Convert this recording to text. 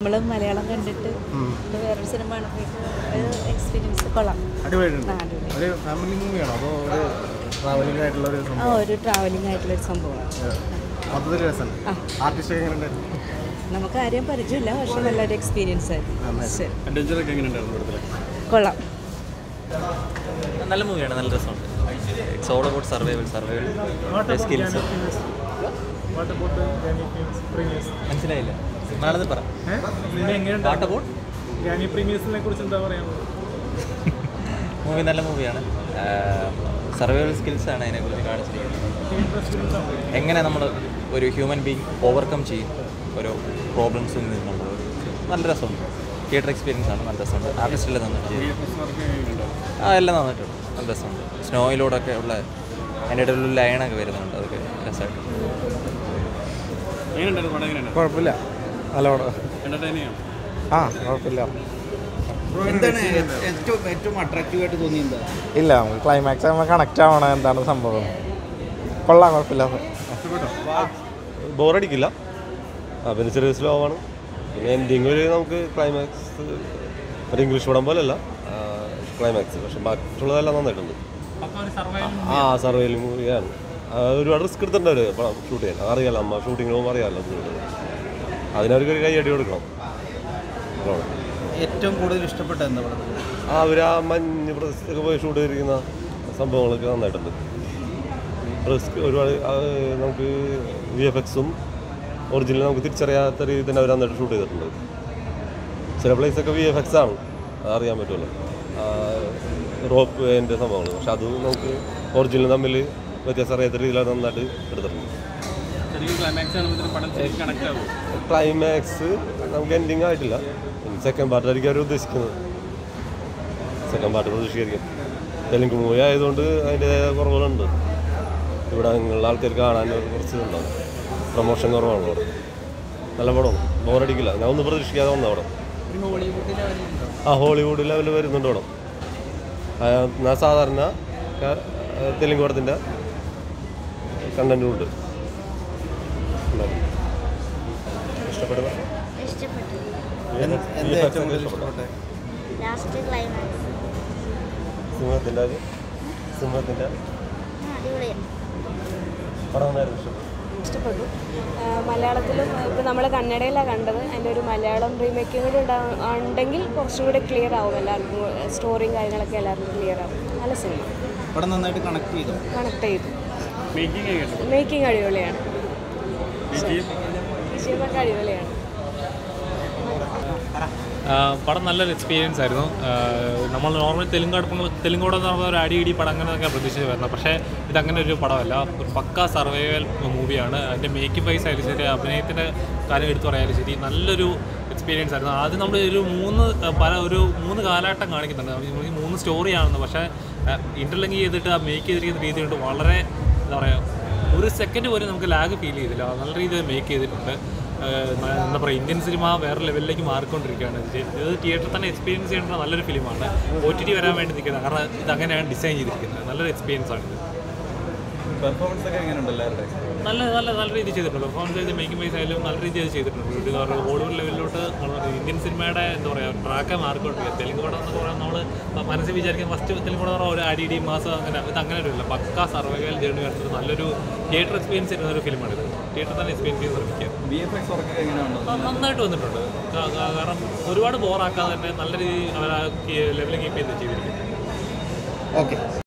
നമ്മൾ മലയാളം കണ്ടിട്ട് ഇത് വേറൊരു സിനിമ കണ്ടപ്പോഴേക്കും ഒരു എക്സ്പീരിയൻസ് കൊള്ളാം അടിപൊളിയുണ്ട് ആ, അടിപൊളി. ഒരു ഫാമിലി മൂവിയാണോ അതോ ഒരു ട്രാവലിംഗ് ആയിട്ടുള്ള ഒരു ആ സംഭവം ഒരു ട്രാവലിംഗ് ആയിട്ടുള്ളൊരു സംഭവമാണ് മൊത്തത്തിൽ രസം ആ. ആർട്ടിസ്റ്റ് എങ്ങനെയുണ്ടായിരുന്നു നമുക്ക് ആരെയും പരിചയമില്ല പക്ഷെ നല്ലൊരു എക്സ്പീരിയൻസ് ആയിരുന്നു ശരി അഡ്വഞ്ചറൊക്കെ എങ്ങനെയുണ്ടായിരുന്നു ഇവിടുത്തെ കൊള്ളാം നല്ല മൂവിയാണ് നല്ല രസമുണ്ട് it's all about survival survival skills മനസ്സിലായില്ല നാളെ പറ വാട്ട് അബൌട്ട് ഗ്രാനി പ്രീമിയേഴ്സിനെ കുറിച്ച് എന്താ പറയാനുള്ളത് മൂവി നല്ല മൂവിയാണ് സർവൈവൽ സ്കിൽസ് ആണ് അതിനെക്കുറിച്ച് കാണിച്ചിരിക്കുന്നത് എങ്ങനെ നമ്മൾ ഒരു ഹ്യൂമൻ ബീങ് ഓവർകം ചെയ്യും ഓരോ പ്രോബ്ലംസിൽ നിന്നുള്ളത് നല്ല രസമുണ്ട് തിയേറ്റർ എക്സ്പീരിയൻസ് ആണ് നല്ല രസമുണ്ട് ആർട്ടിസ്റ്റിലെല്ലാം നന്നായിട്ട് ചെയ്തു ആ എല്ലാം നന്നായിട്ടുണ്ട് നല്ല രസമുണ്ട് സ്നോയിലൂടെയൊക്കെ ഉള്ള അതിൻ്റെ ഇടയിൽ ഒരു ലയണൊക്കെ വരുന്നുണ്ട് അതൊക്കെ രസമായിട്ട് എങ്ങനെയുണ്ടായിരുന്നു പടം എങ്ങനെയുണ്ടായിരുന്നു കുഴപ്പമില്ല നല്ല പടം എൻ്റർടൈനിങ് ആണ് ആ കുഴപ്പമില്ല എന്താണ് ഏറ്റവും ഏറ്റവും അട്രാക്റ്റീവ് ആയിട്ട് തോന്നിയത് ഇല്ല നമുക്ക് ക്ലൈമാക്സ് ആകുമ്പോൾ കണക്റ്റ് ആവണം എന്താണ് സംഭവം കൊള്ളാം കുഴപ്പമില്ല ബോറടിക്കില്ല ആ പിന്നെ ചെറിയ സ്ലോ ആണ് പിന്നെ എൻഡിങ് ഒരു നമുക്ക് ക്ലൈമാക്സ് ഒരു ഇംഗ്ലീഷ് പടം പോലെയല്ല ക്ലൈമാക്സ് പക്ഷെ ബാക്കിയുള്ളതെല്ലാം നന്നായിട്ടുണ്ട് ആ സർവൈവൽ മൂവിയാണ് ഒരുപാട് റിസ്ക് എടുത്തിട്ടുണ്ട് അവർ പടം ഷൂട്ട് ചെയ്യാൻ അറിയാലോ അമ്മ ഷൂട്ടിങ്ങിന് പോകുമ്പോൾ അറിയാമല്ലോ അതിനവർക്ക് ഒരു കൈ അടി കൊടുക്കണം അതാണ്. ഏറ്റവും കൂടുതൽ ഇഷ്ടപ്പെട്ട എന്താ പടത്തിൽ ആ അവർ ആ മഞ്ഞ് പ്രദേശത്തൊക്കെ പോയി ഷൂട്ട് ചെയ്തിരിക്കുന്ന സംഭവങ്ങളൊക്കെ നന്നായിട്ടുണ്ട് റിസ്ക് ഒരുപാട് ആ, നമുക്ക് വി എഫ് എക്സും ഒറിജിനൽ നമുക്ക് തിരിച്ചറിയാത്ത രീതിയിൽ തന്നെ അവർ നന്നായിട്ട് ഷൂട്ട് ചെയ്തിട്ടുണ്ട് ചില പ്ലേസൊക്കെ വി എഫ് എക്സ് ആണ് അതറിയാൻ പറ്റുമല്ലോ റോപ്പ് എൻ്റെ സംഭവങ്ങൾ പക്ഷെ അത് നമുക്ക് ഒറിജിനൽ തമ്മിൽ വ്യത്യാസം അറിയാത്ത രീതിയിലാണ് നന്നായിട്ട് എടുത്തിട്ടുണ്ട് ശരിക്കും ക്ലൈമാക്സ് ആകുമ്പോൾ പടം ശരിക്കും കണക്ട് ആവും ക്ലൈമാക്സ് നമുക്ക് എൻഡിങ് ആയിട്ടില്ല സെക്കൻഡ് പാർട്ടായിരിക്കും അവർ ഉദ്ദേശിക്കുന്നത് സെക്കൻഡ് പാർട്ട് പ്രതീക്ഷിക്കായിരിക്കും തെലുങ്ക് മൂവി ആയതുകൊണ്ട് അതിൻ്റെതായ കുറവുകളുണ്ട് ഇവിടെ നിങ്ങളുടെ ആൾക്കാർ കാണാൻ ഒരു കുറച്ച് ഇതുണ്ടാവും പ്രൊമോഷൻ കുറവാണ് അവിടെ നല്ല പടമാണ് ബോറടിക്കില്ല ഞാൻ ഒന്നും പ്രതീക്ഷിക്കാതെ വന്ന അവിടെ ആ ഹോളിവുഡ് ലെവലിൽ വരുന്നുണ്ട് പടം ആ, ഞാൻ സാധാരണ ക- തെലുങ്ക് പടത്തിൻ്റെ കണ്ടൻറ്റും ഉണ്ട് ഇഷ്ടപ്പെടുന്ന ഇഷ്ടപ്പെട്ടു എന്താ ഏറ്റവും കൂടുതൽ ഇഷ്ടപ്പെട്ടത് ലാസ്റ്റ് ക്ലൈമാക്സ് സിംഹത്തിൻ്റെ അത് സിംഹത്തിൻ്റെ അടിപൊളിയാണ് പടം നന്നായിരുന്നു ഇഷ്ടപ്പെട്ടു ഇഷ്ടപ്പെട്ടു ആ, മലയാളത്തിലും ഇപ്പോൾ നമ്മൾ കന്നഡയിലാണ് കണ്ടത് അതിൻ്റെ ഒരു മലയാളം റീമേക്കും കൂടി ഉണ്ടാ- ഉണ്ടെങ്കിൽ കുറച്ചും കൂടി ക്ലിയർ ആവും എല്ലാവർക്കും സ്റ്റോറിയും കാര്യങ്ങളൊക്കെ എല്ലാവർക്കും ക്ലിയർ ആവും നല്ല സിനിമ പടം നന്നായിട്ട് കണക്ട് ചെയ്തു കണക്ട് ചെയ്തു മേക്കിംഗ് എങ്ങനെ മേക്കിംഗ് അടിപൊളിയാണ് BGM? വിഷയമൊക്കെ അടിപൊളിയാണ് ആ, പടം നല്ലൊരു എക്സ്പീരിയൻസ് ആയിരുന്നു ആ, നമ്മൾ നോർമൽ തെലുങ്ക് അടുപ്പം തെലുങ്കോടെ എന്ന് പറഞ്ഞ ഒരു അടി ഇടി പടം അങ്ങനെയൊക്കെ പ്രതീക്ഷിച്ച് വരുന്നത് പക്ഷേ ഇതങ്ങനെ ഒരു പടമല്ല ഒരു പക്ക സർവൈവൽ മൂവിയാണ് അതിൻ്റെ മേക്കിംഗ് വൈസ് ആയാലും ശരി അഭിനയത്തിൻ്റെ കാര്യം എടുത്തു പറയാനും ശരി നല്ലൊരു എക്സ്പീരിയൻസ് ആയിരുന്നു ആദ്യം നമ്മൾ ഒരു മൂന്ന് ആ, പല ഒരു മൂന്ന് കാലഘട്ടം കാണിക്കുന്നുണ്ട് ഈ മൂന്ന് സ്റ്റോറിയാണെന്ന് പക്ഷേ ഇൻ്റർലിങ്ക് ചെയ്തിട്ട് ആ മേക്ക് ചെയ്തിരിക്കുന്ന രീതി കൊണ്ട് വളരെ എന്താ പറയുക ഒരു സെക്കൻഡ് പോലും നമുക്ക് ലാഗ് ഫീൽ ചെയ്തില്ല നല്ല രീതിയിൽ മേക്ക് ചെയ്തിട്ടുണ്ട് ഏഹ് ന- എന്താ പറയുക ഇന്ത്യൻ സിനിമ വേറെ ലെവലിലേക്ക് മാറിക്കൊണ്ടിരിക്കുകയാണ് ഇത് ഇത് തിയേറ്ററിൽ തന്നെ എക്സ്പീരിയൻസ് ചെയ്യേണ്ട നല്ലൊരു ഫിലിമാണ് ഒ ടി ടി വരാൻ വേണ്ടി നിൽക്കുന്നത് കാരണം ഇത് അങ്ങനെയാണ് ഡിസൈൻ ചെയ്തിരിക്കുന്നത് നല്ലൊരു എക്സ്പീരിയൻസ് ആണ് ഇത് പെർഫോമൻസ് ഒക്കെ എങ്ങനെയുണ്ട് എല്ലാവരുടെ നല്ല നല്ല നല്ല രീതിയിൽ ചെയ്തിട്ടുണ്ട് പെർഫോമൻസ് ചെയ്ത് മേക്കിംഗ് വൈസ് ആയാലും നല്ല രീതിയിൽ ചെയ്തിട്ടുണ്ട് ഇത് കാരണം ഹോളിവുഡ് ലെവലിലോട്ട് നമ്മള് ഇന്ത്യൻ സിനിമയുടെ എന്താ പറയുക ട്രാക്ക് മാറിക്കൊണ്ടിരിക്കുക തെലുങ്ക് പടം എന്നൊക്കെ പറയാൻ നമ്മൾ മനസ്സിൽ വിചാരിക്കും ഫസ്റ്റ് തെലുങ്ക് പടം എന്ന് പറഞ്ഞാൽ ഒരു അടി ഇടി മാസം അങ്ങനെ ഇത് അങ്ങനെ ഒരു ഇല്ല പക്ക സർവൈവൽ ജേണി വരുന്നത് നല്ലൊരു തിയേറ്റർ എക്സ്പീരിയൻസ് ചെയ്യുന്ന ഒരു ഫിലിമാണ് ഇത് തിയേറ്റർ തന്നെ എക്സ്പീരിയൻസ് ചെയ്ത് ശ്രമിക്കുക ബി എഫ് എക്സ് വർക്കൊക്കെ എങ്ങനെയുണ്ട് ആ, നന്നായിട്ട് വന്നിട്ടുണ്ട് കാ- കാ- കാരണം ഒരുപാട് ബോറാക്കാതെ തന്നെ നല്ല രീതിയിൽ അവർ ലെവലിൽ കീപ്പ് ചെയ്ത് ചെയ്തിരിക്കുന്നു ഓക്കെ